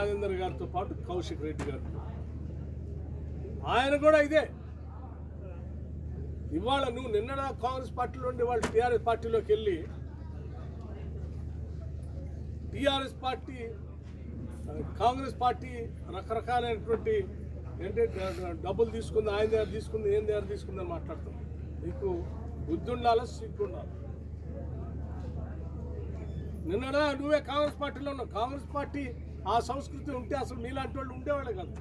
రాజేందర్ గారితో పాటు కౌశిక్ రెడ్డి గారు ఆయన కూడా ఇదే ఇవాళ నువ్వు నిన్న కాంగ్రెస్ పార్టీలో ఉండి వాళ్ళు టీఆర్ఎస్ పార్టీలోకి వెళ్ళి టీఆర్ఎస్ పార్టీ ఆ, కాంగ్రెస్ పార్టీ రకరకాలైనటువంటి ఏంటంటే డ- డబ్బులు తీసుకుంది ఆయన దగ్గర తీసుకుంది ఏం దగ్గర తీసుకుందని మాట్లాడతాం నీకు బుద్ధి ఉండాలా సిగ్గు ఉండాలి నిన్నడా నువ్వే కాంగ్రెస్ పార్టీలో ఉన్నావు కాంగ్రెస్ పార్టీ ఆ సంస్కృతి ఉంటే అసలు మీలాంటి వాళ్ళు ఉండేవాళ్ళే కాదు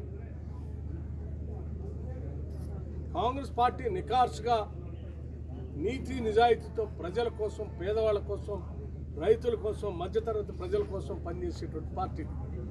కాంగ్రెస్ పార్టీ నికార్స్గా నీతి నిజాయితీతో ప్రజల కోసం పేదవాళ్ళ కోసం రైతుల కోసం మధ్యతరగతి ప్రజల కోసం పనిచేసేటువంటి పార్టీ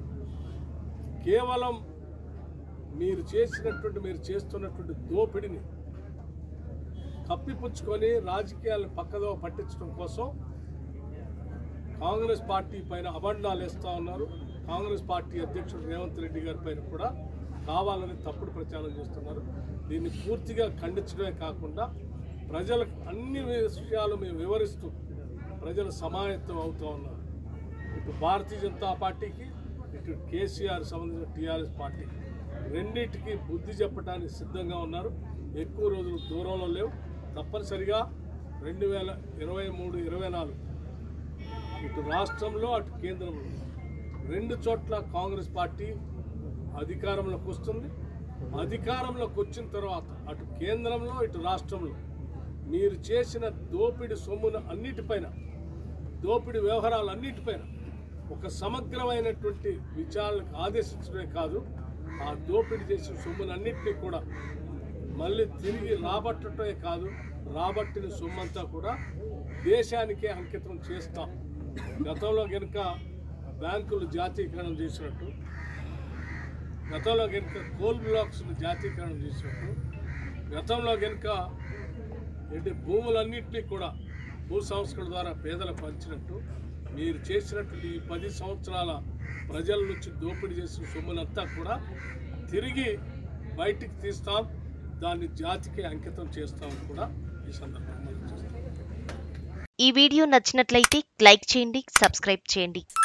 కేవలం మీరు చేసినటువంటి మీరు చేస్తున్నటువంటి దోపిడిని కప్పిపుచ్చుకొని రాజకీయాలను పక్కదో పట్టించడం కోసం కాంగ్రెస్ పార్టీ పైన అబండాలు వేస్తూ ఉన్నారు కాంగ్రెస్ పార్టీ అధ్యక్షుడు రేవంత్ రెడ్డి గారి పైన కూడా కావాలని తప్పుడు ప్రచారం చేస్తున్నారు దీన్ని పూర్తిగా ఖండించడమే కాకుండా ప్రజలకు అన్ని విషయాలు మేము వివరిస్తూ ప్రజలు సమాయత్తం అవుతూ ఉన్నారు ఇటు భారతీయ జనతా పార్టీకి ఇటు కేసీఆర్ సంబంధించిన టీఆర్ఎస్ పార్టీకి రెండింటికి బుద్ధి చెప్పడానికి సిద్ధంగా ఉన్నారు ఎక్కువ రోజులు దూరంలో లేవు తప్పనిసరిగా రెండు వేల ఇరవై మూడు ఇరవై నాలుగు ఇటు రాష్ట్రంలో అటు కేంద్రంలో రెండు చోట్ల కాంగ్రెస్ పార్టీ అధికారంలోకి వస్తుంది అధికారంలోకి వచ్చిన తర్వాత అటు కేంద్రంలో ఇటు రాష్ట్రంలో మీరు చేసిన దోపిడి సొమ్మును అన్నిటిపైన దోపిడి వ్యవహారాలు అన్నిటిపైన ఒక సమగ్రమైనటువంటి విచారణకు ఆదేశించడమే కాదు ఆ దోపిడీ చేసిన సొమ్మునన్నింటినీ కూడా మళ్ళీ తిరిగి రాబట్టడమే కాదు రాబట్టిన సొమ్మంతా కూడా దేశానికే అంకితం చేస్తాం గతంలో కనుక బ్యాంకులు జాతీయకరణం చేసినట్టు గతంలో కనుక కోల్ బ్లాక్స్ను జాతీయకరణం చేసినట్టు గతంలో కనుక ఏంటి భూములన్నింటినీ కూడా భూ సంస్కరణ ద్వారా పేదలకు పంచినట్టు మీరు చేసినటువంటి ఈ పది సంవత్సరాల ప్రజల నుంచి దోపిడీ చేసిన సొమ్మునంతా కూడా తిరిగి బయటికి తీస్తాం దాన్ని జాతికి అంకితం చేస్తామని కూడా ఈ సందర్భంగా మనం చేస్తాం ఈ వీడియో నచ్చినట్లయితే లైక్ చేయండి సబ్స్క్రైబ్ చేయండి